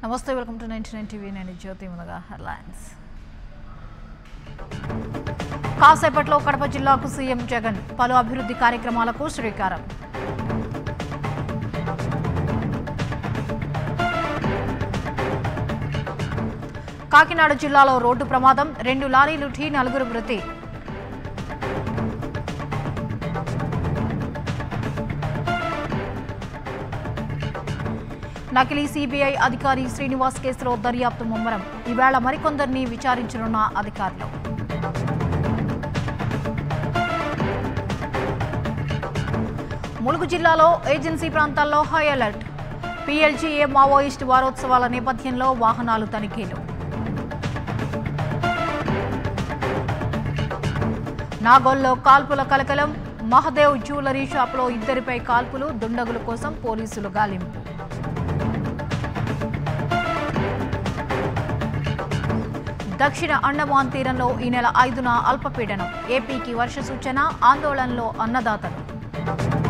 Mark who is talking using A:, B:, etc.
A: నమస్తే welcome to ninety nine TV నేను జ్యోతి ముందుగా హెడ్లైన్స్ కాసేపట్లో కడప జిల్లాకు సీఎం జగన్ పలు అభివృద్ధి కార్యక్రమాలకు శ్రీకారం కాకినాడ జిల్లాలో రోడ్డు ప్రమాదం రెండు లారీలు ఢీ నలుగురు మృతి నకిలీ సిబిఐ అధికారి శ్రీనివాస్ కేసులో దర్యాప్తు ముమ్మరం ఈవేళ మరికొందరిని విచారించనున్న అధికారులు ములుగు జిల్లాలో ఏజెన్సీ ప్రాంతాల్లో హై అలర్ట్ పీఎల్జీఏ మావోయిస్టు వారోత్సవాల నేపథ్యంలో వాహనాలు తనిఖీలు నాగోల్లో కాల్పుల కలకలం మహదేవ్ జ్యువెలరీ షాప్లో ఇద్దరిపై కాల్పులు దుండగుల కోసం పోలీసులు గాలింపు దక్షిణ అండమాన్ తీరంలో ఈ నెల ఐదున అల్పపీడనం ఏపీకి వర్ష సూచన ఆందోళనలో అన్నదాతలు